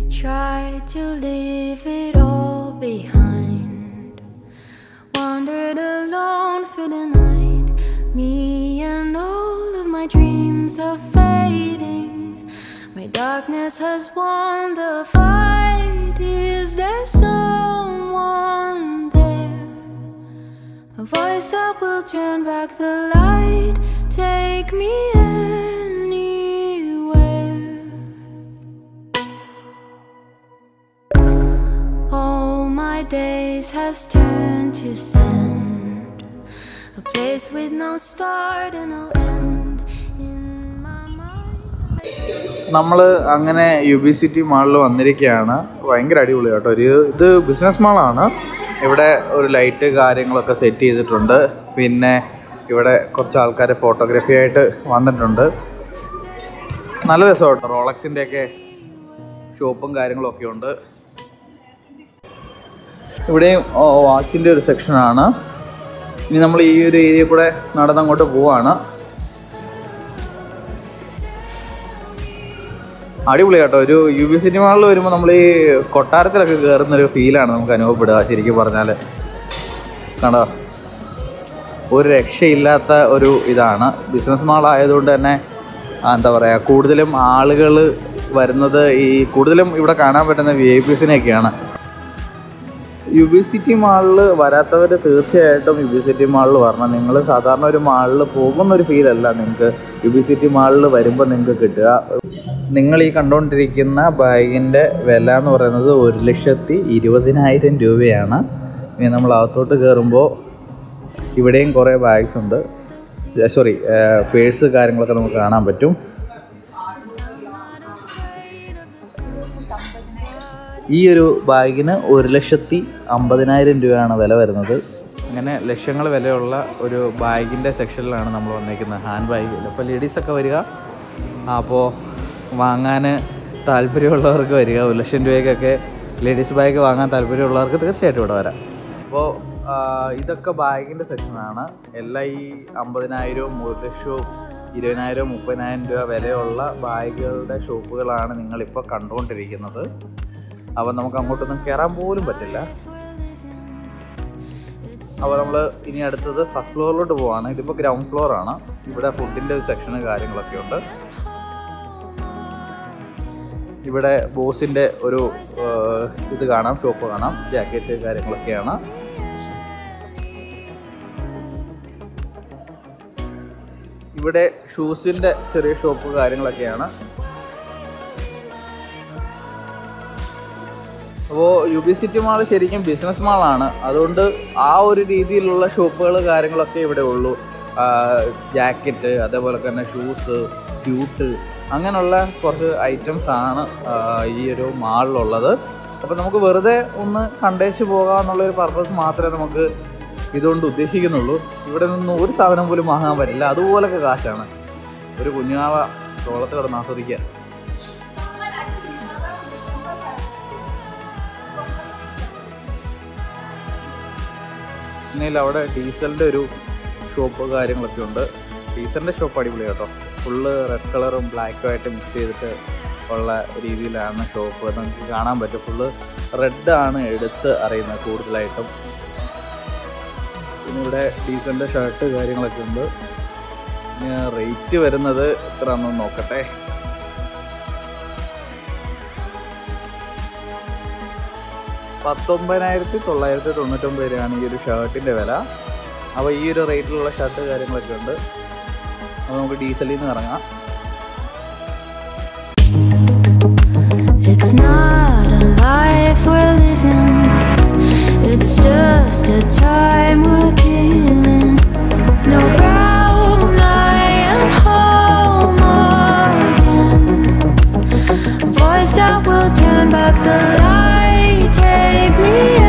tried to leave it all behind. Wandered alone through the night. Me and all of my dreams are fading. My darkness has won the fight. Is there someone there? A voice that will turn back the light. Take me anywhere. All my days has turned to sand. A place with no start and no end. In my mind. നമ്മൾ അങ്ങനെ U B city മാളിൽ വന്നിരിക്കുകയാണ് ഭയങ്കര അടിപൊളി കേട്ടോ ഒരു ഇത് business മാളാണ് ഇവിടെ ഒരു ലൈറ്റ് കാര്യങ്ങളൊക്കെ സെറ്റ് ചെയ്തിട്ടുണ്ട് പിന്നെ ഇവിടെ കുറച്ച് ആൾക്കാർ ഫോട്ടോഗ്രാഫി ആയിട്ട് വന്നിട്ടുണ്ട് നല്ല രസം കേട്ടോ റോളക്സിൻ്റെ ഒക്കെ ഷോപ്പും കാര്യങ്ങളും ഒക്കെ ഉണ്ട് ഇവിടെയും വാച്ചിൻ്റെ ഒരു സെക്ഷനാണ് ഇനി നമ്മൾ ഈ ഒരു ഏരിയ കൂടെ നടന്നങ്ങോട്ട് പോവാണ് അടിപൊളി കേട്ടോ ഒരു യു ബി സിറ്റി മാളിൽ വരുമ്പോൾ നമ്മൾ ഈ കൊട്ടാരത്തിലൊക്കെ കയറുന്ന ഒരു ഫീലാണ് നമുക്ക് അനുഭവപ്പെടുക ശരിക്കും പറഞ്ഞാൽ കണ്ടോ ഒരു രക്ഷയില്ലാത്ത ഒരു ഇതാണ് ബിസിനസ് മാൾ ആയതുകൊണ്ട് തന്നെ ആ, എന്താ പറയുക കൂടുതലും ആളുകൾ വരുന്നത് ഈ കൂടുതലും ഇവിടെ കാണാൻ പറ്റുന്ന വി ഐ പിസിനെയൊക്കെയാണ് യു ബി സിറ്റി മാളിൽ വരാത്തവർ തീർച്ചയായിട്ടും യു ബി സിറ്റി മാളിൽ വരണം നിങ്ങൾ സാധാരണ ഒരു മാളിൽ പോകുന്ന ഒരു ഫീലല്ല നിങ്ങൾക്ക് യു ബി സിറ്റി മാളിൽ വരുമ്പോൾ നിങ്ങൾക്ക് കിട്ടുക നിങ്ങൾ ഈ കണ്ടുകൊണ്ടിരിക്കുന്ന ബാഗിൻ്റെ വില എന്ന് പറയുന്നത് ഒരു ലക്ഷത്തി ഇരുപതിനായിരം രൂപയാണ് ഇനി നമ്മൾ അകത്തോട്ട് കയറുമ്പോൾ ഇവിടെയും കുറേ ബാഗ്സ് ഉണ്ട് സോറി പേഴ്സ് കാര്യങ്ങളൊക്കെ നമുക്ക് കാണാൻ പറ്റും ഈ ഒരു ബാഗിന് ഒരു ലക്ഷത്തി അമ്പതിനായിരം രൂപയാണ് വില വരുന്നത് അങ്ങനെ ലക്ഷങ്ങൾ വിലയുള്ള ഒരു ബാഗിൻ്റെ സെക്ഷനിലാണ് നമ്മൾ വന്നേക്കുന്നത് ഹാൻഡ് ബാഗ് അപ്പോൾ ലേഡീസൊക്കെ വരിക അപ്പോൾ വാങ്ങാൻ താല്പര്യമുള്ളവർക്ക് വരിക ഒരു ലക്ഷം രൂപയ്ക്കൊക്കെ ലേഡീസ് ബാഗ് വാങ്ങാൻ താല്പര്യമുള്ളവർക്ക് തീർച്ചയായിട്ടും ഇവിടെ വരാം അപ്പോൾ ഇതൊക്കെ ബാഗിൻ്റെ സെക്ഷനാണ് എല്ലാം ഈ അമ്പതിനായിരവും ഒരു ലക്ഷവും ഇരുപതിനായിരവും മുപ്പതിനായിരം രൂപ വിലയുള്ള ബാഗുകളുടെ ഷോപ്പുകളാണ് നിങ്ങളിപ്പോൾ കണ്ടുകൊണ്ടിരിക്കുന്നത് അപ്പോൾ നമുക്ക് അങ്ങോട്ടൊന്നും കയറാൻ പോലും പറ്റില്ല അപ്പോൾ നമ്മൾ ഇനി അടുത്തത് ഫസ്റ്റ് ഫ്ലോറിലോട്ട് പോവാണ് ഇതിപ്പോൾ ഗ്രൗണ്ട് ഫ്ലോർ ആണ് ഇവിടെ ഫുഡിൻ്റെ ഒരു സെക്ഷന് കാര്യങ്ങളൊക്കെ ഉണ്ട് ഇവിടെ ബോസിൻ്റെ ഒരു ഏഹ്, ഇത് കാണാം ഷോപ്പ് കാണാം ജാക്കറ്റ് കാര്യങ്ങളൊക്കെയാണ് ഇവിടെ ഷൂസിൻ്റെ ചെറിയ ഷോപ്പ് കാര്യങ്ങളൊക്കെയാണ് അപ്പോൾ യു ബി സിറ്റി മാൾ ശരിക്കും ബിസിനസ് മാളാണ് അതുകൊണ്ട് ആ ഒരു രീതിയിലുള്ള ഷോപ്പുകൾ കാര്യങ്ങളൊക്കെ ഇവിടെ ഉള്ളൂ ജാക്കറ്റ് അതേപോലെ തന്നെ ഷൂസ് സ്യൂട്ട് അങ്ങനെയുള്ള കുറച്ച് ഐറ്റംസ് ആണ് ആ, ഈ ഒരു മാളിലുള്ളത് അപ്പോൾ നമുക്ക് വെറുതെ ഒന്ന് കണ്ടേച്ച് പോകാമെന്നുള്ളൊരു പർപ്പസ് മാത്രമേ നമുക്ക് ഇതുകൊണ്ട് ഉദ്ദേശിക്കുന്നുള്ളൂ ഇവിടെ നിന്ന് ഒരു സാധനം പോലും വാങ്ങാൻ പറ്റില്ല അതുപോലൊക്കെ കാശാണ് ഒരു കുഞ്ഞാവ തോളത്ത് കിടന്ന് ആസ്വദിക്കുക പിന്നെ അവിടെ ഡീസലിൻ്റെ ഒരു ഷോപ്പ് കാര്യങ്ങളൊക്കെ ഉണ്ട് ഡീസലിൻ്റെ ഷോപ്പ് അടിപൊളി കേട്ടോ ഫുള്ള് റെഡ് കളറും ബ്ലാക്കും ആയിട്ട് മിക്സ് ചെയ്തിട്ട് ഉള്ള രീതിയിലാണ് ഷോപ്പ് നമുക്ക് കാണാൻ പറ്റും ഫുള്ള് റെഡ് ആണ് എടുത്ത് അറിയുന്നത് കൂടുതലായിട്ടും പിന്നെ ഇവിടെ ഡീസലിൻ്റെ ഷർട്ട് കാര്യങ്ങളൊക്കെ ഉണ്ട് പിന്നെ റേറ്റ് വരുന്നത് എത്രയാണെന്ന് നോക്കട്ടെ പത്തൊമ്പതിനായിരത്തി തൊള്ളായിരത്തി തൊണ്ണൂറ്റൊമ്പത് രൂപയാണ് ഈ ഒരു ഷർട്ടിൻ്റെ വില അപ്പോൾ ഈ ഒരു റേറ്റിലുള്ള ഷർട്ട് കാര്യങ്ങളൊക്കെ ഉണ്ട് അപ്പോൾ നമുക്ക് ഡീസലിൽ നിന്ന് ഇറങ്ങാം It's not a life we're living. It's just a time we're killing. No ground, I am home again. A voice that will turn back the light. Take me